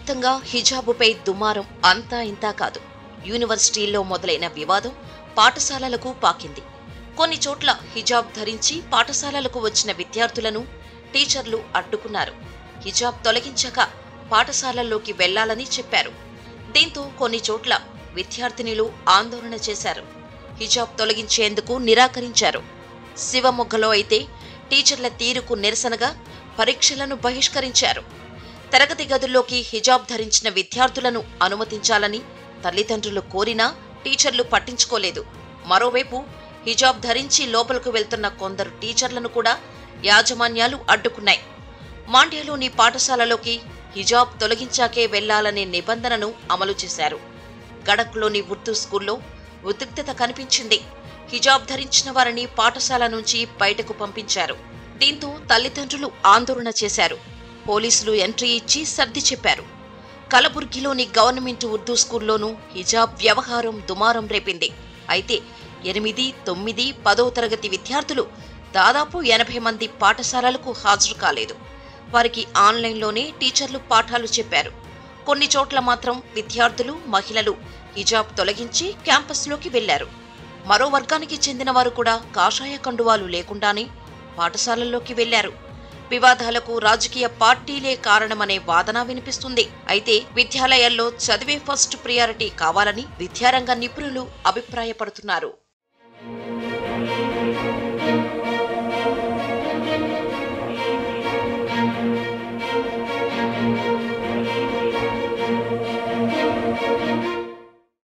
దేశవ్యాప్తంగా హిజాబుపై దుమారం అంతా ఇంతా కాదు యూనివర్సిటీల్లో మొదలైన వివాదం పాఠశాలలకు పాకింది కొన్ని చోట్ల హిజాబ్ ధరించి పాఠశాలలకు వచ్చిన విద్యార్థులను టీచర్లు అడ్డుకున్నారు హిజాబ్ తొలగించాక పాఠశాలల్లోకి వెళ్లాలని చెప్పారు దీంతో కొన్ని చోట్ల విద్యార్థినులు ఆందోళన చేశారు హిజాబ్ తొలగించేందుకు నిరాకరించారు శివమొగ్గలో అయితే టీచర్ల తీరుకు నిరసనగా పరీక్షలను బహిష్కరించారు తరగతి గదుల్లోకి హిజాబ్ ధరించిన విద్యార్థులను అనుమతించాలని తల్లిదండ్రులు కోరినా టీచర్లు పట్టించుకోలేదు మరోవైపు హిజాబ్ ధరించి లోపలకు వెళ్తున్న కొందరు టీచర్లను కూడా యాజమాన్యాలు అడ్డుకున్నాయి మాండ్యాలోని పాఠశాలలోకి హిజాబ్ తొలగించాకే వెళ్లాలనే నిబంధనను అమలు చేశారు గడక్లోని ఉర్దూ స్కూల్లో ఉద్రిక్తత కనిపించింది హిజాబ్ ధరించిన వారిని పాఠశాల నుంచి బయటకు పంపించారు దీంతో తల్లిదండ్రులు ఆందోళన చేశారు పోలీసులు ఎంట్రీ ఇచ్చి సర్ది చెప్పారు కలబుర్గిలోని గవర్నమెంట్ ఉర్దూ స్కూల్లోనూ హిజాబ్ వ్యవహారం దుమారం రేపింది అయితే ఎనిమిది తొమ్మిది పదో తరగతి విద్యార్థులు దాదాపు ఎనభై మంది పాఠశాలలకు హాజరు కాలేదు వారికి ఆన్లైన్లోనే టీచర్లు పాఠాలు చెప్పారు కొన్ని చోట్ల మాత్రం విద్యార్థులు మహిళలు హిజాబ్ తొలగించి క్యాంపస్లోకి వెళ్లారు మరో వర్గానికి చెందిన వారు కూడా కాషాయ కండువాలు లేకుండానే పాఠశాలల్లోకి వెళ్లారు వివాదాలకు రాజకీయ పార్టీలే కారణమనే వాదన వినిపిస్తుంది అయితే విద్యాలయాల్లో చదివే ఫస్ట్ ప్రియారిటీ కావాలని విద్యారంగ నిపుణులు అభిప్రాయపడుతున్నారు